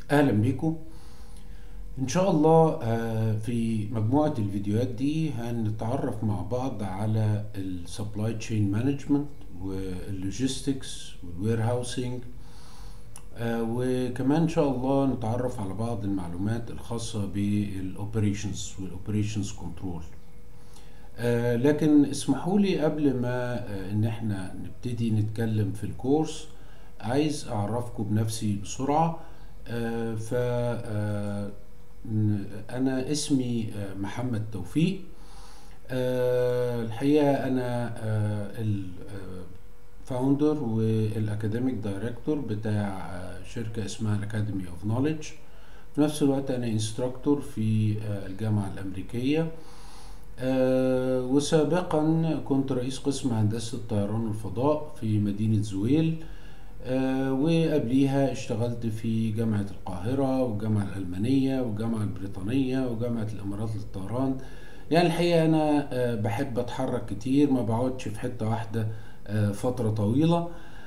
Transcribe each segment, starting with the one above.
اهلا بيكم ان شاء الله آه، في مجموعة الفيديوهات دي هنتعرف مع بعض على السبلاي تشين مانجمنت واللوجيستكس والوير هاوسنج وكمان ان شاء الله نتعرف على بعض المعلومات الخاصة بالاوبريشنز والاوبريشنز كنترول لكن اسمحوا لي قبل ما آه، ان احنا نبتدي نتكلم في الكورس عايز اعرفكم بنفسي بسرعة آه، ف آه، ن- انا اسمي آه، محمد توفيق آه، الحقيقة انا الفاوندر والاكاديميك دايركتور بتاع آه، شركة اسمها الاكاديمي اوف نوليدج في نفس الوقت انا انستراكتور في آه، الجامعة الامريكية آه، وسابقا كنت رئيس قسم هندسة الطيران والفضاء في مدينة زويل آه، وقبليها اشتغلت في جامعة القاهرة والجامعة الألمانية والجامعة البريطانية وجامعة الإمارات للطيران يعني الحقيقة أنا آه، بحب أتحرك كتير ما بقعدش في حتة واحدة آه، فترة طويلة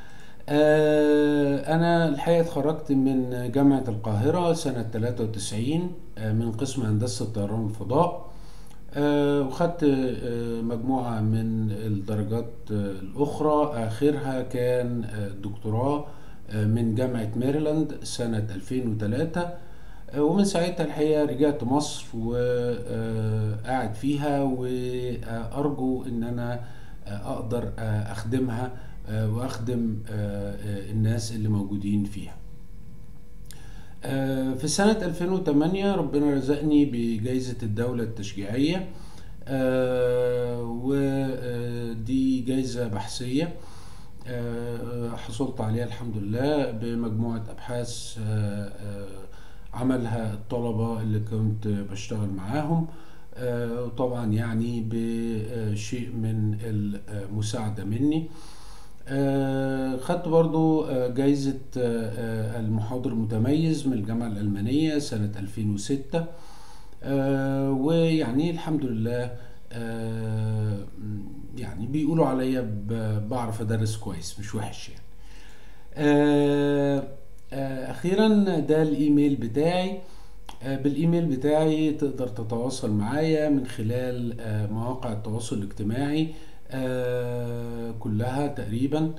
آه، أنا الحقيقة اتخرجت من جامعة القاهرة سنة 93 آه، من قسم هندسة الطيران والفضاء آه، وخدت آه، مجموعة من الدرجات آه، الأخرى آخرها كان آه، دكتوراه آه، من جامعة ماريلاند سنة 2003 آه، ومن ساعتها الحقيقة رجعت مصر وقاعد فيها وأرجو إن أنا آه، أقدر آه، أخدمها آه، وأخدم آه، آه، الناس اللي موجودين فيها آه، في سنة 2008 ربنا رزقني بجائزة الدولة التشجيعية آه، ودي جائزة بحثية آه، حصلت عليها الحمد لله بمجموعة أبحاث آه، آه، عملها الطلبة اللي كنت بشتغل معاهم آه، وطبعا يعني بشيء من المساعدة مني آه، خدت برضو آه، جايزة آه، آه، المحاضر المتميز من الجامعة الألمانية سنة 2006 آه، ويعني الحمد لله آه، يعني بيقولوا عليا ب- بعرف أدرس كويس مش وحش يعني آه، آه، أخيرا ده الإيميل بتاعي آه، بالإيميل بتاعي تقدر تتواصل معايا من خلال آه، مواقع التواصل الاجتماعي آه، كلها تقريبا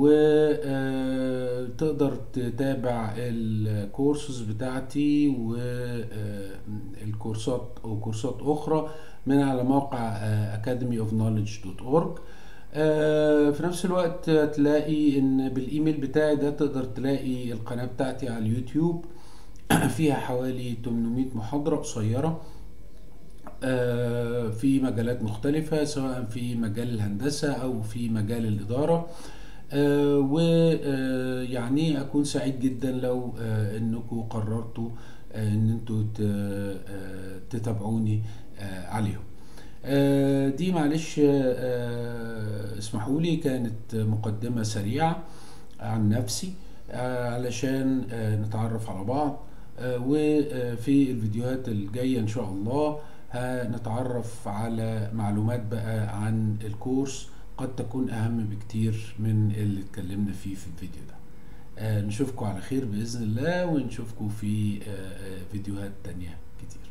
وتقدر تتابع الكورسز بتاعتي والكورسات او كورسات اخرى من على موقع academyofknowledge.org آه، في نفس الوقت تلاقي ان بالايميل بتاعي ده تقدر تلاقي القناة بتاعتي على اليوتيوب فيها حوالي 800 محاضرة قصيرة آه، في مجالات مختلفة سواء في مجال الهندسة أو في مجال الإدارة ويعني أكون سعيد جدا لو آه، إنكم قررتوا آه، إن انتوا ت- آه، تتابعوني آه، عليهم آه، دي معلش آه، اسمحوا لي كانت مقدمة سريعة عن نفسي آه، علشان آه، نتعرف على بعض آه، وفي الفيديوهات الجاية إن شاء الله هنتعرف على معلومات بقى عن الكورس قد تكون أهم بكتير من اللي اتكلمنا فيه في الفيديو ده آه، نشوفكم على خير بإذن الله ونشوفكم في آه، آه، فيديوهات تانية كتير